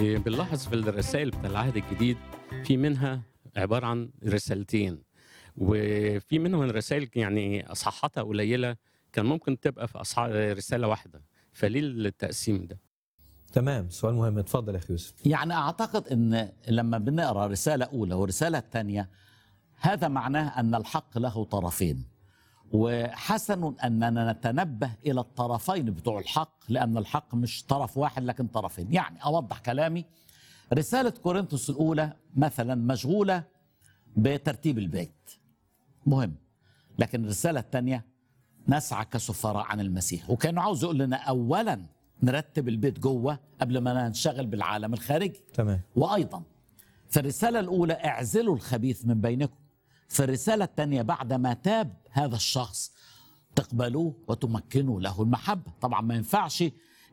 إيه، بنلاحظ في الرسائل بتاع العهد الجديد في منها عبارة عن رسالتين وفي منهم رسائل يعني أصحاحاتها قليلة كان ممكن تبقى في أصحاح رسالة واحدة فليه التقسيم ده؟ تمام سؤال مهم اتفضل يا اخي يوسف يعني اعتقد ان لما بنقرا رساله اولى ورساله ثانيه هذا معناه ان الحق له طرفين وحسن اننا نتنبه الى الطرفين بتوع الحق لان الحق مش طرف واحد لكن طرفين يعني اوضح كلامي رساله كورنثوس الاولى مثلا مشغوله بترتيب البيت مهم لكن الرساله الثانيه نسعى كسفراء عن المسيح وكانه عاوز يقول لنا اولا نرتب البيت جوه قبل ما ننشغل بالعالم الخارجي تمام وايضا في الرساله الاولى اعزلوا الخبيث من بينكم في الرساله الثانيه بعد ما تاب هذا الشخص تقبلوه وتمكنوا له المحبه طبعا ما ينفعش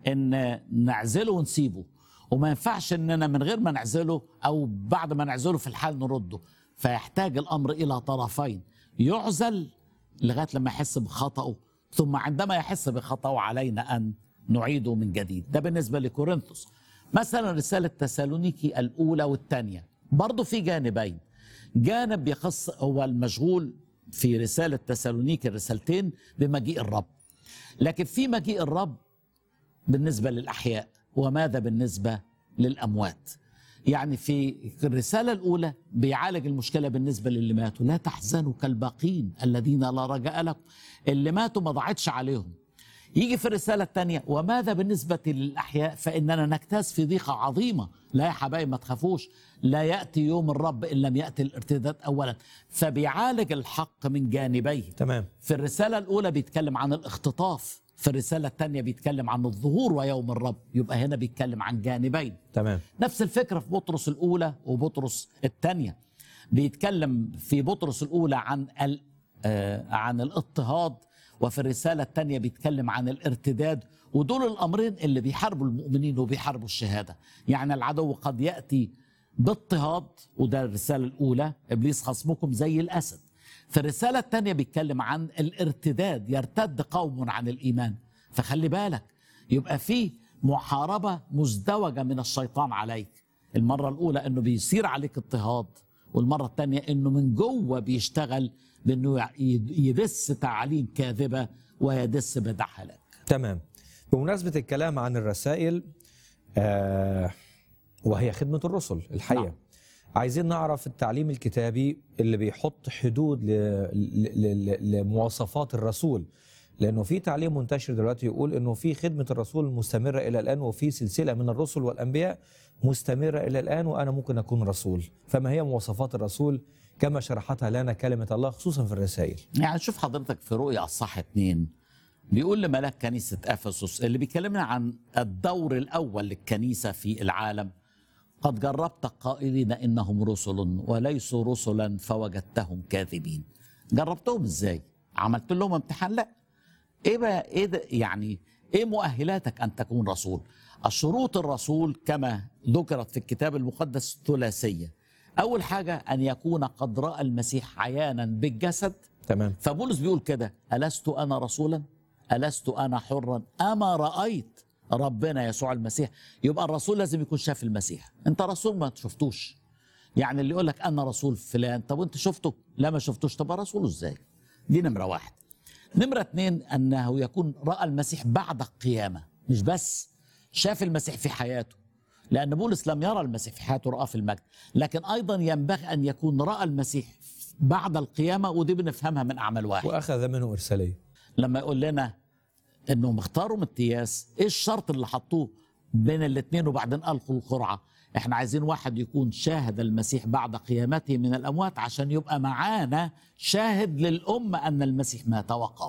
ان نعزله ونسيبه وما ينفعش اننا من غير ما نعزله او بعد ما نعزله في الحال نرده فيحتاج الامر الى طرفين يعزل لغايه لما يحس بخطأه ثم عندما يحس بخطأه علينا ان نعيده من جديد ده بالنسبه لكورنثوس مثلا رساله تسالونيكي الاولى والثانيه برضه في جانبين جانب يخص هو المشغول في رساله تسالونيكي الرسالتين بمجيء الرب لكن في مجيء الرب بالنسبه للاحياء وماذا بالنسبه للاموات يعني في الرسالة الأولى بيعالج المشكلة بالنسبة للي ماتوا لا تحزنوا كالباقين الذين لا رجاء لكم اللي ماتوا ما ضاعتش عليهم يجي في الرسالة الثانية وماذا بالنسبة للأحياء فإننا نجتاز في ضيقة عظيمة لا يا حبايب ما تخافوش لا يأتي يوم الرب إن لم يأتي الارتداد أولا فبيعالج الحق من جانبيه تمام في الرسالة الأولى بيتكلم عن الاختطاف في الرسالة الثانية بيتكلم عن الظهور ويوم الرب يبقى هنا بيتكلم عن جانبين تمام نفس الفكرة في بطرس الأولى وبطرس الثانية بيتكلم في بطرس الأولى عن ال آه عن الاضطهاد وفي الرسالة الثانية بيتكلم عن الارتداد ودول الأمرين اللي بيحاربوا المؤمنين وبيحاربوا الشهادة يعني العدو قد يأتي باضطهاد وده الرسالة الأولى إبليس خصمكم زي الأسد في الرسالة الثانية بيتكلم عن الارتداد يرتد قوم عن الإيمان فخلي بالك يبقى في محاربة مزدوجة من الشيطان عليك المرة الأولى أنه بيصير عليك اضطهاد والمرة الثانية أنه من جوه بيشتغل بأنه يدس تعاليم كاذبة ويدس بدع هلاك تمام بمناسبة الكلام عن الرسائل آه وهي خدمة الرسل الحقيقة نعم. عايزين نعرف التعليم الكتابي اللي بيحط حدود ل... ل... ل... لمواصفات الرسول لانه في تعليم منتشر دلوقتي يقول انه في خدمه الرسول مستمره الى الان وفي سلسله من الرسل والانبياء مستمره الى الان وانا ممكن اكون رسول فما هي مواصفات الرسول كما شرحتها لنا كلمه الله خصوصا في الرسائل يعني شوف حضرتك في رؤيا الصح اتنين بيقول لملاك كنيسة أفسس اللي بيكلمنا عن الدور الأول للكنيسة في العالم قد جربت قائلين إنهم رسل وليسوا رسلا فوجدتهم كاذبين جربتهم إزاي؟ عملت لهم امتحان؟ لا ايه بقى ايه ده يعني ايه مؤهلاتك ان تكون رسول الشروط الرسول كما ذكرت في الكتاب المقدس ثلاثيه اول حاجه ان يكون قد راى المسيح عيانا بالجسد تمام فبولس بيقول كده الست انا رسولا الست انا حرا اما رايت ربنا يسوع المسيح يبقى الرسول لازم يكون شاف المسيح انت رسول ما شفتوش يعني اللي يقول لك انا رسول فلان طب وانت شفته لا ما شفتوش طب رسوله ازاي دي نمره واحد نمرة اتنين أنه يكون رأى المسيح بعد القيامة مش بس شاف المسيح في حياته لأن بولس لم يرى المسيح في حياته رأى في المجد لكن أيضا ينبغي أن يكون رأى المسيح بعد القيامة ودي بنفهمها من أعمال واحد واخذ منه ارساليه لما يقول لنا انهم اختاروا متياس ايه الشرط اللي حطوه بين الاثنين وبعدين القوا القرعه احنا عايزين واحد يكون شاهد المسيح بعد قيامته من الاموات عشان يبقى معانا شاهد للامه ان المسيح مات وقام